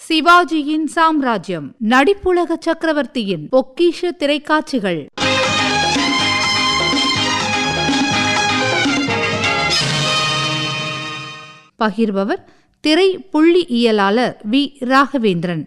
சிவாஜியின் சாம்ராஜ்யம் நடிப்புலக சக்கரவர்த்தியின் பொக்கிஷ திரைக்காட்சிகள் பகிர்பவர் திரை புள்ளியியலாளர் வி ராகவேந்திரன்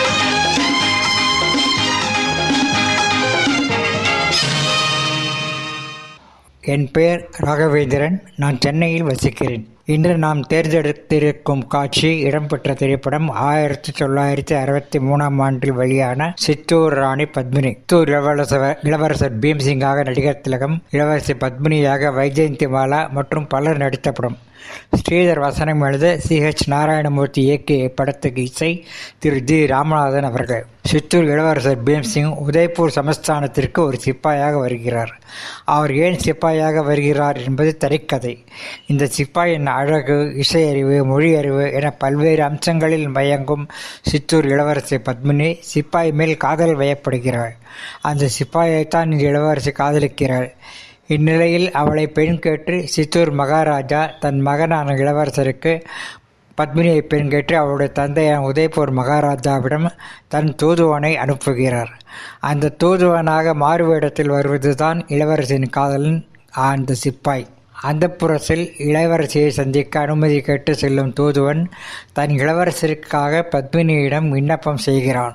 என் பெயர் ராகவேந்திரன் நான் சென்னையில் வசிக்கிறேன் இன்று நாம் தேர்ந்தெடுத்திருக்கும் காட்சி இடம்பெற்ற திரைப்படம் ஆயிரத்தி தொள்ளாயிரத்தி அறுபத்தி மூணாம் ஆண்டில் வெளியான சித்தூர் ராணி பத்மினி சித்தூர் இளவரசர் இளவரசர் பீம்சிங்காக நடிகர் திலகம் இளவரசி பத்மினியாக வைஜெயந்தி மாலா மற்றும் பலர் நடித்த படம் ஸ்ரீதர் வசனம் எழுத சி ஹெச் நாராயணமூர்த்தி இயக்கிய இப்படத்துக்கு இசை திரு ஜி ராமநாதன் அவர்கள் சித்தூர் இளவரசர் பீம்சிங் உதய்பூர் சமஸ்தானத்திற்கு ஒரு சிப்பாயாக வருகிறார் அவர் ஏன் சிப்பாயாக வருகிறார் என்பது திரைக்கதை இந்த சிப்பாயின் அழகு இசையறிவு மொழியறிவு என பல்வேறு அம்சங்களில் மயங்கும் சித்தூர் இளவரசி பத்மினி சிப்பாய் மேல் காதல் வயப்படுகிறாள் அந்த சிப்பாயைத்தான் இந்த இளவரசி காதலிக்கிறாள் இந்நிலையில் அவளை பெண் கேட்டு சித்தூர் மகாராஜா தன் மகனான இளவரசருக்கு பத்மினியை பெண் கேட்டு அவருடைய தந்தையான உதய்பூர் மகாராஜாவிடம் தன் தூதுவனை அனுப்புகிறார் அந்த தூதுவனாக மாறுவேடத்தில் வருவதுதான் இளவரசியின் காதலன் அந்த சிப்பாய் அந்த புறத்தில் இளவரசியை சந்திக்க அனுமதி கேட்டு செல்லும் தூதுவன் தன் இளவரசருக்காக பத்மினியிடம் விண்ணப்பம் செய்கிறான்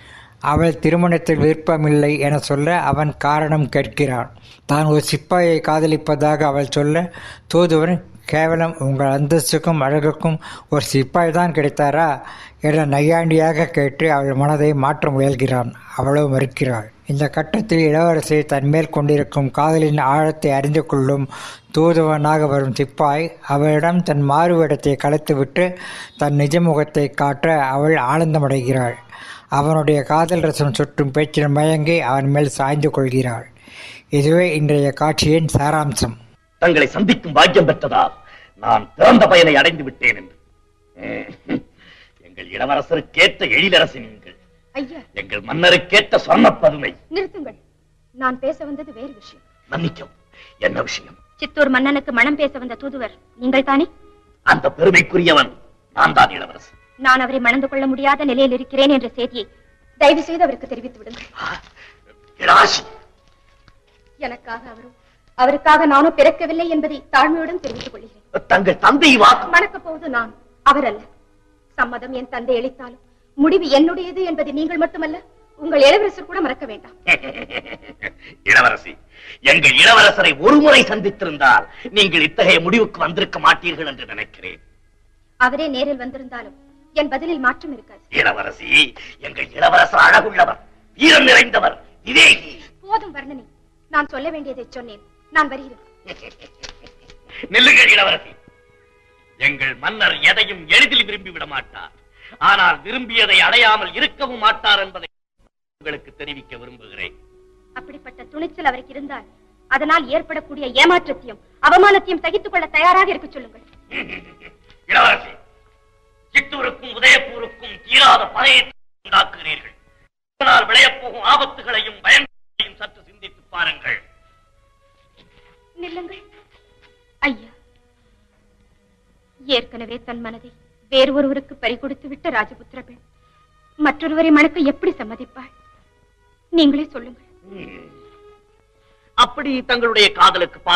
அவள் திருமணத்தில் விருப்பமில்லை என சொல்ல அவன் காரணம் கேட்கிறான் தான் ஒரு சிப்பாயை காதலிப்பதாக அவள் சொல்ல தூதுவன் கேவலம் உங்கள் அந்தஸ்துக்கும் அழகுக்கும் ஒரு சிப்பாய் தான் கிடைத்தாரா என நையாண்டியாக கேட்டு அவள் மனதை மாற்ற முயல்கிறான் அவளோ மறுக்கிறாள் இந்த கட்டத்தில் இளவரசி தன் மேல் கொண்டிருக்கும் காதலின் ஆழத்தை அறிந்து கொள்ளும் தூதுவனாக வரும் சிப்பாய் அவளிடம் தன் மாறுவேடத்தை கலைத்துவிட்டு தன் நிஜ முகத்தை காட்ட அவள் ஆனந்தமடைகிறாள் அவனுடைய காதல் ரசம் சுற்றும் பேச்சில் மயங்கி அவன் மேல் சாய்ந்து கொள்கிறாள் இதுவே இன்றைய காட்சியின் சாராம்சம் தங்களை சந்திக்கும் பாக்கியம் பெற்றதால் நான் பிறந்த பயனை அடைந்து விட்டேன் என்று உம், எங்கள் இளவரசருக்கேற்ற எழிலரசி நீங்கள் ஐயா எங்கள் மன்னருக்கேற்ற சொர்ணப் பதுமை நிறுத்துங்கள் நான் பேச வந்தது வேறு விஷயம் மன்னிக்கவும் என்ன விஷயம் சித்தூர் மன்னனுக்கு மனம் பேச வந்த தூதுவர் நீங்கள் தானே அந்த பெருமைக்குரியவன் நான் தான் இளவரசன் நான் அவரை மணந்து கொள்ள முடியாத நிலையில் இருக்கிறேன் என்ற செய்தியை தயவு செய்து அவருக்கு தெரிவித்து விடுங்கள் ஆ, இளவரசி எனக்காக அவரும் அவருக்காக நானும் பிறக்கவில்லை என்பதை தாழ்மையுடன் தெரிவித்துக் கொள்கிறேன் தங்கள் தந்தை வாக்கு மணக்கப் போவது நான் அவர் அல்ல சம்மதம் என் தந்தை அளித்தாலும் முடிவு என்னுடையது என்பதை நீங்கள் மட்டுமல்ல உங்கள் இளவரசர் கூட மறக்க வேண்டாம் இளவரசி எங்கள் இளவரசரை ஒருமுறை சந்தித்திருந்தால் நீங்கள் இத்தகைய முடிவுக்கு வந்திருக்க மாட்டீர்கள் என்று நினைக்கிறேன் அவரே நேரில் வந்திருந்தாலும் என் பதிலில் மாற்றம் இருக்காது இளவரசி எங்கள் இளவரசர் அழகுள்ளவர் வீரம் நிறைந்தவர் விவேகி போதும் வர்ணனை நான் சொல்ல வேண்டியதை சொன்னேன் நான் வருகிறேன் நில்லுங்கள் இளவரசி எங்கள் மன்னர் எதையும் எளிதில் விரும்பி விட மாட்டார் ஆனால் விரும்பியதை அடையாமல் இருக்கவும் மாட்டார் என்பதை உங்களுக்கு தெரிவிக்க விரும்புகிறேன் அப்படிப்பட்ட துணிச்சல் அவருக்கு இருந்தால் அதனால் ஏற்படக்கூடிய ஏமாற்றத்தையும் அவமானத்தையும் சகித்துக் கொள்ள தயாராக இருக்க சொல்லுங்கள் இளவரசி சித்தூருக்கும் உதயபூருக்கும் தீராத பகையை உண்டாக்குகிறீர்கள் இதனால் விளையப் போகும் ஆபத்துகளையும் பயங்களையும் சற்று சிந்தித்து பாருங்கள் நில்லுங்கள் ஐயா ஏற்கனவே தன் மனதை வேறு ஒருவருக்கு பறிகொடுத்து விட்ட ராஜபுத்திர பெண் மற்றொருவரை மணக்க எப்படி சம்மதிப்பாள் நீங்களே சொல்லுங்கள் அப்படி தங்களுடைய காதலுக்கு